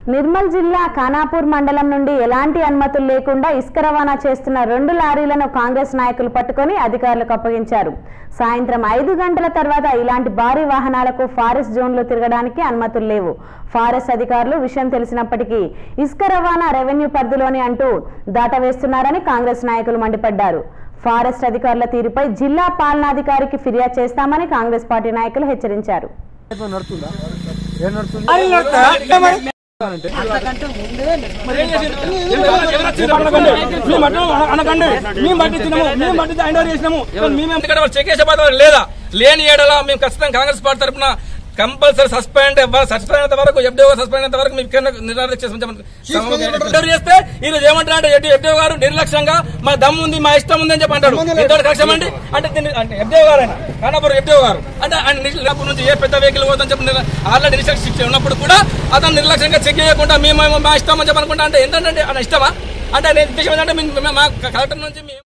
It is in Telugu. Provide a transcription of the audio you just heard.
నిర్మల్ జిల్లా ఖానాపూర్ మండలం నుండి ఎలాంటి అనుమతులు లేకుండా ఇసుక రవాణా చేస్తున్న రెండు లారీలను కాంగ్రెస్ నాయకులు పట్టుకొని అధికారులకు అప్పగించారు సాయంత్రం ఐదు గంటల తర్వాత ఇలాంటి భారీ వాహనాలకు ఫారెస్ట్ జోన్లో తిరగడానికి అనుమతులు లేవు ఫారెస్ట్ అధికారులు విషయం తెలిసినప్పటికీ ఇసుక రవాణా రెవెన్యూ పరిధిలోని అంటూ దాటవేస్తున్నారని కాంగ్రెస్ నాయకులు మండిపడ్డారు ఫారెస్ట్ అధికారుల తీరుపై జిల్లా పాలనాధికారికి ఫిర్యాదు చేస్తామని కాంగ్రెస్ పార్టీ నాయకులు హెచ్చరించారు నడుతుందా ఏం నడుతుంది అనకండి మేము పట్టించినాము మేము పట్టించి ఆయన చేసినాము మేము ఇక్కడ చెక్ చేసే బాధ్యత లేదా లేని ఏడలా మేము ఖచ్చితంగా కాంగ్రెస్ పార్టీ తరఫున కంపల్సరీ సస్పెండ్ సస్పెండ్ అయినంత వరకు ఎఫ్డీఓ సస్పెండ్ అయినంత వరకు మేము నిర్ధారణ చేస్తాం చేస్తే ఈ రోజు ఏమంటారు అంటే ఎఫ్డీఓ గారు నిర్లక్ష్యంగా మా దమ్ము ఉంది మా ఇష్టం ఉంది అని చెప్పి అంటాడు ఇంతటి కక్షం అండి అంటే దీన్ని- అంటే ఎఫ్డీఓ గారు ఆయన కానాపురం ఎఫ్డీఓ గారు అంటే ఆయన నిర్లక్ష్యం నుంచి ఏ పెద్ద వెహికల్ పోతుందని చెప్పి నిర్- ఆల్రెడీ రిసెర్చ్ శిక్ష ఉన్నప్పుడు కూడా అతను నిర్లక్ష్యంగా చెక్ చేయకుండా మేము మా ఇష్టం అని చెప్పి అనుకుంటా అంటే ఏంటంటే ఆయన ఇష్టమా అంటే నేను ఉద్దేశం ఏంటంటే మేము- మేము- మా కలెక్టర్ నుంచి మేము